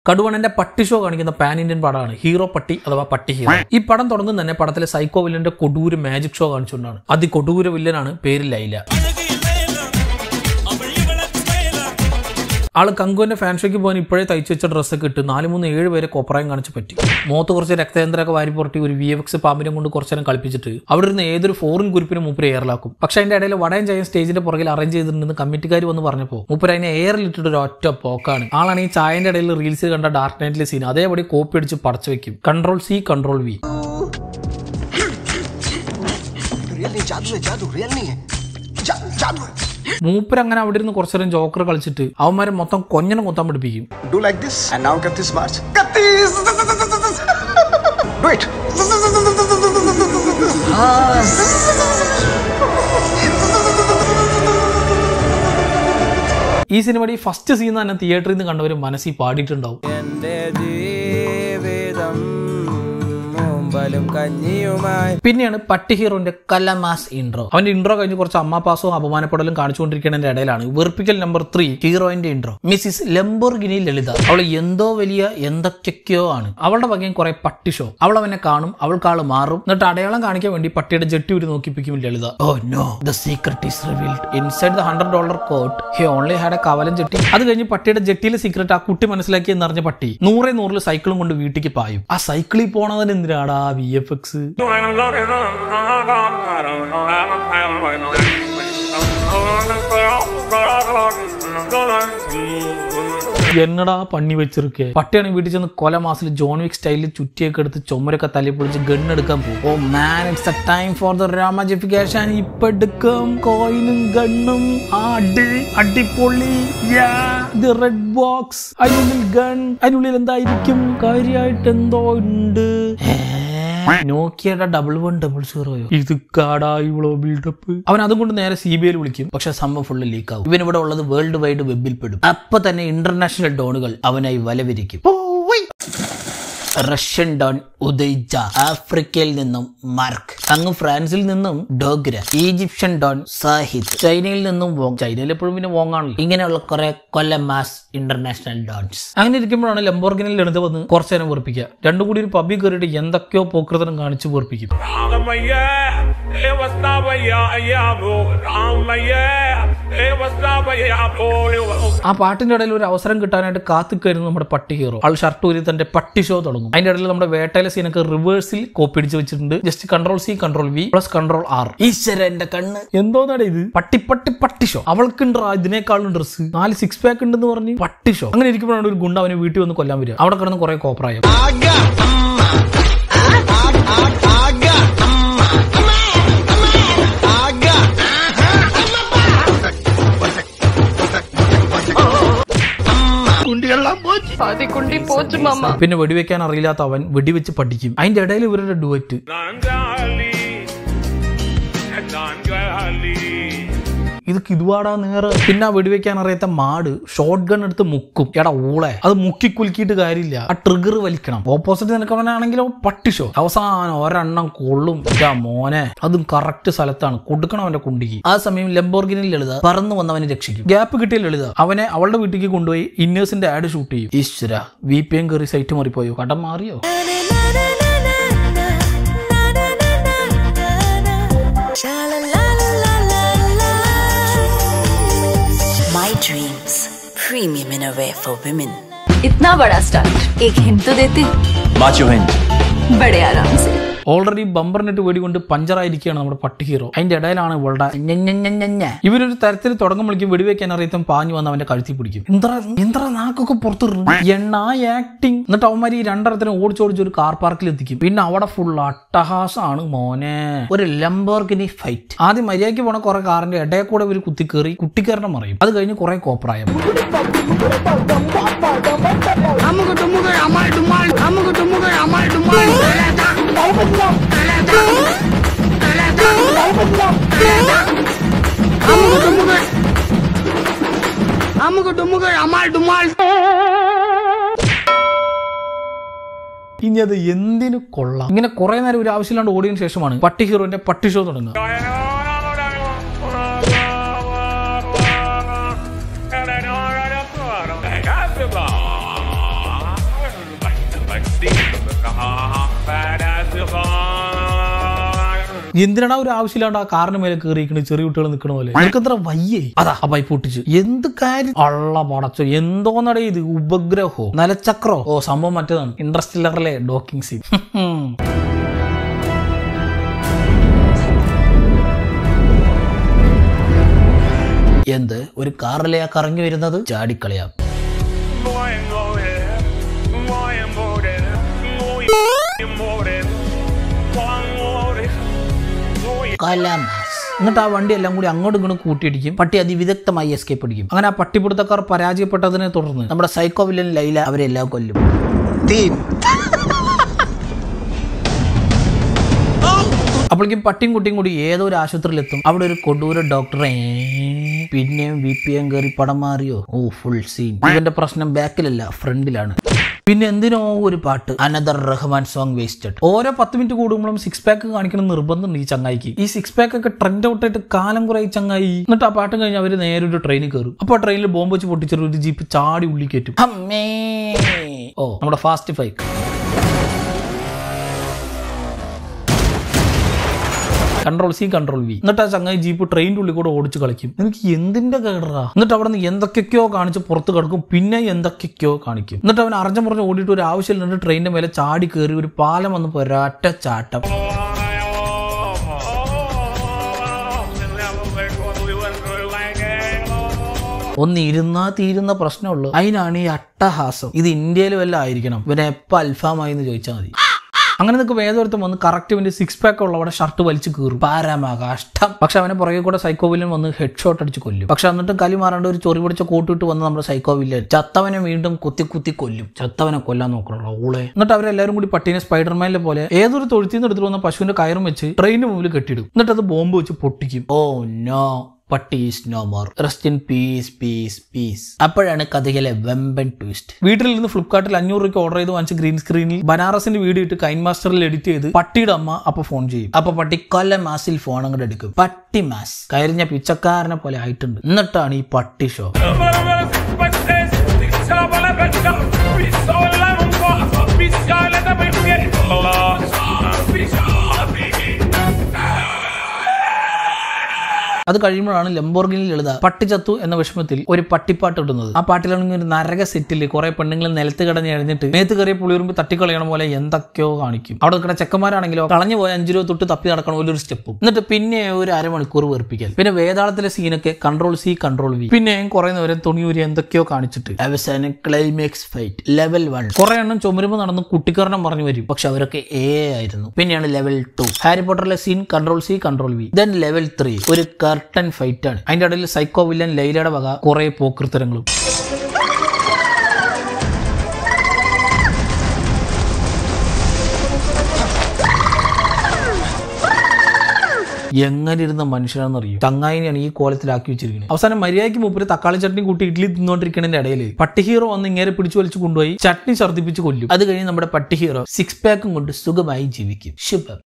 കടുവണന്റെ പട്ടി ഷോ കാണിക്കുന്ന pan Indian പടമാണ് ഹീറോ പട്ടി അഥവാ പട്ടി ഹീറോ ഈ പടം തുടങ്ങുന്ന തന്നെ പടത്തിലെ സൈക്കോ വില്ലന്റെ കൊടൂര് മാജിക് ഷോ കാണിച്ചുകൊണ്ടാണ് അതികൊടൂര വില്ലനാണ് പേര് ലൈല ആള് കങ്കുവിന്റെ ഫാൻ ഷോയ്ക്ക് പോകാൻ ഇപ്പോഴേ തയ്ച്ചു വെച്ച ഡ്രസ്സൊക്കെ ഇട്ട് നാല് മൂന്ന് ഏഴ് പേരെ കൊപ്രായം കാണിച്ച് പറ്റി മുഖത്ത് കുറച്ച് രക്തേന്ദ്രമൊക്കെ വാരി പുറട്ടി ഒരു വി എഫ് എക്സ് പാമ്പിനെ കൊണ്ട് കുറച്ച് നേരം കളിപ്പിച്ചിട്ട് അവിടെ ഇരുന്ന് ഏതൊരു ഫോറിൻ കുരിപ്പിനും മൂപ്പര് എയറിലാക്കും പക്ഷെ അതിന്റെ ഇടയിൽ വടയം ചെയ്യാൻ സ്റ്റേജിന്റെ പുറകിൽ അറേഞ്ച് ചെയ്തിട്ടുണ്ടെന്ന് കമ്മിറ്റിക്കാർ വന്ന് പറഞ്ഞപ്പോൾ മൂപ്പര് അതിനെ എയറിൽ ഇട്ടിട്ട് ഒരു ഒറ്റ പോക്കാണ് ആളാണ് ഈ ചായന്റെ ഇടയിൽ റീൽസ് കണ്ട ഡാർക്ക് നൈറ്റിലെ സീൻ അതേപടി കോപ്പി അടിച്ച് പടച്ചു വെക്കും control C control V real नहीं जादू है जादू रियल नहीं है जा, जादू है മൂപ്പര് അങ്ങനെ അവിടെ ഇരുന്ന് കുറച്ചു നേരം ജോക്കർ കളിച്ചിട്ട് അവന്മാരെ മൊത്തം കൊഞ്ഞനം കൊത്താൻ പഠിപ്പിക്കും do like this and now 31 March 31 do it ഈ സിനിമയുടെ ഈ ഫസ്റ്റ് സീൻ തന്നെ തിയേറ്ററിൽ നിന്ന് കണ്ടവർ മനസ്സിൽ പാടിയിട്ടുണ്ടാവും എന്റെ ജീവിതം മുമ്പലും കഞ്ഞിയുമായി പിന്നെയാണ് പട്ടി ഹീറോന്റെ കലമാസ് ഇൻട്രോ അവന്റെ ഇൻട്രോ കഴിഞ്ഞ് കുറച്ച് അമ്മാപ്പാസവും അപമാനപ്പെടലും കാണിച്ചുകൊണ്ടിരിക്കുന്നതിന്റെ ഇടയിലാണ് വെറുപ്പിക്കൽ നമ്പർ ത്രീ ഹീറോയിന്റെ ഇൻട്രോ മിസ്സിസ് ലംബോർഗിനി ലളിത അവൾ എന്തോ വലിയ എന്തൊക്കെയൊക്കെയോ ആണ് അവളുടെ വകയും കുറെ പട്ടി ഷോ അവൾ അവനെ കാണും അവൾക്ക് ആള് മാറും എന്നിട്ട് അടയാളം കാണിക്കാൻ വേണ്ടി പട്ടിയുടെ ജെട്ടി ഒരു നോക്കിപ്പിക്കും Lalitha oh no the secret is revealed inside the hundred dollar coat he only had a കവലം ജെട്ടി അത് കഴിഞ്ഞ് പട്ടിയുടെ ജെട്ടിയിലെ സീക്രട്ട് ആ കുട്ടി മനസ്സിലാക്കി എന്നറിഞ്ഞ പട്ടി നൂറെ നൂറിൽ സൈക്കിളും കൊണ്ട് വീട്ടിലേക്ക് പായും ആ സൈക്കിളിൽ പോണതിന് എന്തിനാടാ വി എഫ് എക്സ് എന്നടാ പണി വെച്ചിരിക്കെ പട്ടിയാണ് വീട്ടിൽ ചെന്ന് കൊല മാസിൽ ജോൺ വിക് സ്റ്റൈലിൽ ചുറ്റിയൊക്കെ എടുത്ത് ചുമരൊക്കെ തല്ലി പൊളിച്ച് ഗണ്ണെടുക്കാൻ പോകും oh man it's a time for the ramification ഇപ്പൊ എടുക്കും കോയിനും ഗണ്ണും ആ അടി അടിപൊളി റെഡ് ബോക്സ് അതിനുള്ളിൽ ഗൺ അതിനുള്ളിൽ എന്തായിരിക്കും കാര്യമായിട്ട് എന്തോ ഉണ്ട് നോക്കിയയുടെ ഡബിൾ വൺ ഡബിൾ സീറോയോ ഇത് കാടായിവളോ ബിൽഡപ്പ് അവൻ അതും കൊണ്ട് നേരെ സി ബി ഐയിൽ വിളിക്കും പക്ഷെ സംഭവം ഫുള്ള് ലീക്ക് ആവും ഇവൻ ഇവിടെ ഉള്ളത് വേൾഡ് വൈഡ് വെബിൽ പെടും അപ്പൊ തന്നെ ഇന്റർനാഷണൽ ഡോണുകൾ അവനായി വലവിരിക്കും റഷ്യൻ ഡോൺ ഉദയ്ജ ആഫ്രിക്കയിൽ നിന്നും മാർക്ക് അങ്ങ് ഫ്രാൻസിൽ നിന്നും ഡോഗ്ര ഈജിപ്ഷ്യൻ ഡോൺ സാഹിദ് ചൈനയിൽ നിന്നും വോങ് ചൈനയിൽ എപ്പോഴും പിന്നെ വോങ് ആണല്ലോ ഇങ്ങനെയുള്ള കുറെ കൊല്ലം മാസ് ഇന്റർനാഷണൽ ഡോൺസ് അങ്ങനെ ഇരിക്കുമ്പോഴാണ് ലംബോർഗിനിൽ ലളിത വന്ന് കുറച്ചു നേരം വെറുപ്പിക്കുക രണ്ടും കൂടി ഒരു പബ്ബിൽ കയറിയിട്ട് എന്തൊക്കെയോ പോക്കൃതനം കാണിച്ച് വെറുപ്പിക്കും ആ പാട്ടിന്റെ ഇടയിൽ ഒരു അവസരം കിട്ടാനായിട്ട് കാത്തിക്കായിരുന്നു നമ്മുടെ പട്ടി ഹീറോ ആൾ ഷർട്ട് ഊരി തന്റെ പട്ടി ഷോ തുടങ്ങും അതിന്റെ ഇടയിൽ നമ്മുടെ വേട്ടയിലെ സീനൊക്കെ റിവേഴ്സിൽ കോപ്പി അടിച്ച് വെച്ചിട്ടുണ്ട് just control C control V plus control R ഈശ്വര എന്റെ കണ്ണ് എന്തോന്നാണ് ഇത് പട്ടി പട്ടി പട്ടി ഷോ അവൾക്കുണ്ടാ ഇതിനേക്കാളും ഡ്രസ്സ് നാല് സിക്സ് പാക്ക് ഉണ്ടെന്ന് പറഞ്ഞ് പട്ടി ഷോ അങ്ങനെ ഇരിക്കുമ്പോഴാണ് ഒരു ഗുണ്ട അവനെ വീട്ടിൽ വന്ന് കൊല്ലാൻ വരിക അവിടെ കിടന്ന് കുറെ കോപ്രായം പാതിക്കുണ്ടി പോച്ചു മമ്മ പിന്നെ വെടിവെക്കാൻ അറിയില്ലാത്ത അവൻ വെടിവെച്ച് പഠിക്കും അതിന്റെ ഇടയിൽ ഇവരുടെ ഡുവറ്റ് ഇത് കിതുവാടാ നേരെ പിന്നെ ആ വെടിവെക്കാൻ അറിയാത്ത മാട് ഷോർട്ട് ഗൺ എടുത്ത് മുക്കും എടാ ഊളെ അത് മുക്കി കുലുക്കിയിട്ട് കാര്യമില്ല ആ ട്രിഗർ വലിക്കണം ഓപ്പോസിറ്റ് നിനക്കവനാണെങ്കിലോ പട്ടിഷോ അവസാനം ഒരെണ്ണം കൊള്ളും ഇതാ മോനെ അതും കറക്റ്റ് സ്ഥലത്താണ് കൊടുക്കണം അവന്റെ കുണ്ടിക്ക് ആ സമയം ലംബോർഗിനിൽ ലളിത പറന്നു വന്നവനെ രക്ഷിക്കും ഗ്യാപ്പ് കിട്ടിയ ലളിത അവനെ അവളുടെ വീട്ടിലേക്ക് കൊണ്ടുപോയി ഇന്നേഴ്സിന്റെ ആഡ് ഷൂട്ട് ചെയ്യും ഈശ്വര വി പി എം കയറി സൈറ്റ് മാറിപ്പോയോ കടം മാറിയോ My dreams. Premium innerwear for women. इतना बड़ा स्टार्ट एक हिंट तो देते Macho Hind. बड़े आराम से ഓൾറെഡി ബമ്പറിനിട്ട് വെടികൊണ്ട് പഞ്ചറായിരിക്കുകയാണ് നമ്മുടെ പട്ടി ഹീറോ അതിന്റെ ഇടയിലാണ് ഇവളുടെ ഞെഞ്ഞെഞ്ഞെഞ്ഞെഞ്ഞെ. ഇവരൊരു തരത്തിൽ തുടങ്ങുമ്പോഴേക്കും വെടിവെക്കാൻ അറിയത്തും പാഞ്ഞു വന്ന് അവന്റെ കഴുത്തി പിടിക്കും എന്താ എന്താ നാക്കൊക്കെ പുറത്തിടുന്നു എണ്ണ ആക്ടിങ് എന്നിട്ട് അവന്മാർ ഈ രണ്ടരത്തിന് ഓടിച്ചോടിച്ച് ഒരു കാർ പാർക്കിൽ എത്തിക്കും പിന്നെ അവിടെ ഫുൾ അട്ടഹാസമാണ് മോനെ ഒരു ലംബോർഗിനി ഫൈറ്റ് ആദ്യം മര്യാദയ്ക്ക് പോണ കുറെ കാറിന്റെ ഇടയിൽ കൂടെ ഒരു കുത്തിക്കേറി കുട്ടിക്കാരണം മറിയും അത് കഴിഞ്ഞ് കുറെ കോപ്രായം ഇനി അത് എന്തിനു കൊള്ളാം ഇങ്ങനെ കുറെ നേരം ഒരു ആവശ്യമില്ലാണ്ട് ഓടിയതിനു ശേഷമാണ് പട്ടി ഹീറോന്റെ പട്ടി ഷോ തുടങ്ങുക എന്തിനാണ് ഒരു ആവശ്യമില്ലാണ്ട് ആ കാറിന് മേലെ കയറിയിരിക്കണ ചെറിയ കുട്ടികൾ നിൽക്കണ പോലെ നിനക്ക് എത്ര വയ്യേ അതാ ആ പൈപ്പ് പൊട്ടിച്ച് എന്ത് കാര്യം അള്ള പടച്ചോ എന്തോന്നടേ ഇത് ഉപഗ്രഹോ നിലച്ചക്രോ ഓ സംഭവം മറ്റേതാണ് ഇൻട്രസ്റ്റില്ലറിലെ ഡോക്കിംഗ് സീൻ എന്ത് ഒരു കാറിലെ ആ കറങ്ങി വരുന്നത് ചാടിക്കളയാം കലാമാസ് എന്നിട്ട് ആ വണ്ടി എല്ലാം കൂടി അങ്ങോട്ടും ഇങ്ങോട്ടും കൂട്ടിയിടിക്കും പട്ടി അതിവിദഗ്ധമായി എസ്കേപ്പ് അടിക്കും അങ്ങനെ ആ പട്ടിപ്പിടുത്തക്കാർ പരാജയപ്പെട്ടതിനെ തുടർന്ന് നമ്മുടെ സൈക്കോ വില്ലൻ ലൈല അവരെല്ലാം കൊല്ലും तीन അപ്പോഴേക്കും പട്ടിയും കുട്ടിയും കൂടി ഏതോ ഒരു ആശുപത്രിയിലെത്തും അവിടെ ഒരു കൊടൂര ഡോക്ടറെ പിന്നെയും വി പി എം കയറി പടം മാറിയോ ഓ ഫുൾ സീൻ ഇവന്റെ പ്രശ്നം ബാക്കിലല്ല ഫ്രണ്ടിലാണ് പിന്നെ എന്തിനോ ഒരു പാട്ട് അനദർ റഹ്മാൻ സോങ് വേസ്റ്റഡ് ഓരോ പത്ത് മിനിറ്റ് കൂടുമ്പോഴും സിക്സ് പാക്ക് കാണിക്കണം നിർബന്ധമുണ്ട് ഈ ചങ്ങായിക്ക് ഈ സിക്സ് പാക്ക് ഒക്കെ ട്രെൻഡ് ഔട്ട് ആയിട്ട് കാലം കുറെ ഈ ചങ്ങായി എന്നിട്ട് ആ പാട്ടും കഴിഞ്ഞ് അവര് നേരെ ഒരു ട്രെയിനിൽ കയറും അപ്പൊ ആ ട്രെയിനിൽ ബോംബ് വെച്ച് പൊട്ടിച്ചൊരു ഒരു ജീപ്പ് ചാടി ഉള്ളി കയറ്റും അമ്മേ ഓ നമ്മുടെ fast five control C control V എന്നിട്ട് ആ ചങ്ങായി ജീപ്പ് ട്രെയിനിന്റെ ഉള്ളിൽ കൂടെ ഓടിച്ച് കളിക്കും എനിക്ക് എന്തിന്റെ കേടറാ എന്നിട്ട് അവിടെ നിന്ന് എന്തൊക്കെയൊക്കെയോ കാണിച്ച് പുറത്ത് കിടക്കും പിന്നെ എന്തൊക്കെയൊക്കെയോ കാണിക്കും എന്നിട്ട് അവൻ അറിഞ്ഞ മുറിഞ്ഞ് ഓടിയിട്ട് ഒരു ആവശ്യമില്ല ട്രെയിനിന്റെ മേലെ ചാടി കയറി ഒരു പാലം വന്ന് ഒരൊറ്റ ചാട്ടം ഒന്ന് ഇരുന്നാ തീരുന്ന പ്രശ്നമുള്ളൂ അതിനാണ് ഈ അട്ടഹാസം ഇത് ഇന്ത്യയിൽ വല്ല ആയിരിക്കണം ഇവനെ എപ്പോൾ അൽഫാമായി എന്ന് ചോദിച്ചാൽ മതി അങ്ങനെ നിൽക്കും വേദോരത്തും വന്ന് കറക്റ്റ് ഇവന്റെ സിക്സ് പാക്ക് ഉള്ളവിടെ ഷർട്ട് വലിച്ചു കീറും പാരാമ കഷ്ടം പക്ഷെ അവനെ പുറകെ കൂടെ സൈക്കോ വില്ലൻ വന്ന് ഹെഡ് ഷോട്ട് അടിച്ച് കൊല്ലും പക്ഷെ എന്നിട്ടും കലി മാറാണ്ട് ഒരു ചൊറി പിടിച്ച കോട്ടിട്ട് വന്ന് നമ്മുടെ സൈക്കോ വില്ലൻ ചത്തവനെ വീണ്ടും കുത്തി കുത്തി കൊല്ലും ചത്തവനെ കൊല്ലാൻ നോക്കണല്ലോ ഊളെ എന്നിട്ട് അവരെല്ലാവരും കൂടി പട്ടീനെ സ്പൈഡർമാനിലെ പോലെ ഏതൊരു തൊഴുത്തിൽ നിന്ന് എടുത്തിട്ട് വന്ന പശുവിന്റെ കയറും വെച്ച് ട്രെയിനിന് മുമ്പിൽ കെട്ടിയിടും എന്നിട്ട് അത് ബോംബ് വെച്ച് പൊട്ടിക്കും ഓ നോ പട്ടി is no more rest in peace peace peace അപ്പോഴാണ് കഥയിലെ വെമ്പൻ ട്വിസ്റ്റ് വീട്ടിൽ നിന്ന് ഫ്ലിപ്കാർട്ടിൽ അഞ്ഞൂറ് രൂപയ്ക്ക് ഓർഡർ ചെയ്ത് വാങ്ങിച്ച ഗ്രീൻ സ്ക്രീനിൽ ബനാറസിന്റെ വീഡിയോ ഇട്ട് കൈൻ മാസ്റ്ററിൽ എഡിറ്റ് ചെയ്ത് പട്ടിയുടെ അമ്മ അപ്പൊ ഫോൺ ചെയ്യും അപ്പൊ പട്ടി കൊല്ല മാസിൽ ഫോൺ അങ്ങോട്ട് എടുക്കും പട്ടി മാസ് കരിഞ്ഞ പിച്ചക്കാരനെ പോലെ ആയിട്ടുണ്ട് എന്നിട്ടാണ് ഈ പട്ടി ഷോ അത് കഴിയുമ്പോഴാണ് ലംബോർഗിനിൽ എഴുതുക പട്ടിച്ചത്തു എന്ന വിഷമത്തിൽ ഒരു പട്ടിപ്പാട്ട് ഇടുന്നത് ആ പാട്ടിലാണെങ്കിൽ ഒരു നരക സെറ്റിൽ കുറെ പെണ്ണുങ്ങൾ നിലത്ത് കിടന്ന് എഴുന്നിട്ട് മേത്ത് കയറിയ പുളിയുറുമ്പ് തട്ടിക്കളയണ പോലെ എന്തൊക്കെയോ കാണിക്കും അവിടെ നിൽക്കുന്ന ചെക്കന്മാരാണെങ്കിലോ കളഞ്ഞു പോയ അഞ്ചു രൂപ തൊട്ട് തപ്പി നടക്കണ പോലെ ഒരു സ്റ്റെപ്പും എന്നിട്ട് പിന്നെ ഒരു അരമണിക്കൂർ വെറുപ്പിക്കൽ പിന്നെ വേതാളത്തിലെ സീനൊക്കെ കൺട്രോൾ സി കൺട്രോൾ വി പിന്നെയും കുറെ നേരം തുണിയൂരി എന്തൊക്കെയോ കാണിച്ചിട്ട് അവസാനം ക്ലൈമാക്സ് ഫൈറ്റ് ലെവൽ വൺ കുറെ എണ്ണം ചുമരുമ്പ് നടന്ന് കുട്ടിക്കരണം പറഞ്ഞു വരും പക്ഷെ അവരൊക്കെ എ ആയിരുന്നു പിന്നെയാണ് ലെവൽ ടു ഹാരി പോട്ടറിലെ scene control C control V then level three ഒരു കർട്ടൻ ഫൈറ്റ് ആണ് അതിന്റെ ഇടയിൽ സൈക്കോ വില്ലൻ ലൈലയുടെ വക കുറെ പോക്കൃത്തരങ്ങളും എങ്ങനെ ഇരുന്ന മനുഷ്യനാണെന്നറിയും ചങ്ങായിനെയാണ് ഈ കോലത്തിലാക്കി വെച്ചിരിക്കുന്നത് അവസാനം മര്യാദയ്ക്ക് മുപ്പിൽ തക്കാളി ചട്നി കൂട്ടി ഇഡ്ഡലി തിന്നുകൊണ്ടിരിക്കുന്നതിന്റെ ഇടയിൽ പട്ടി ഹീറോ വന്ന് ഇങ്ങനെ പിടിച്ചു വലിച്ചു കൊണ്ടുപോയി ചട്നി ഛർദ്ദിപ്പിച്ച് കൊല്ലും അത് കഴിഞ്ഞ് നമ്മുടെ പട്ടി ഹീറോ സിക്സ് പാക്കും കൊണ്ട് സുഖമായി ജീവിക്കും ശുഭം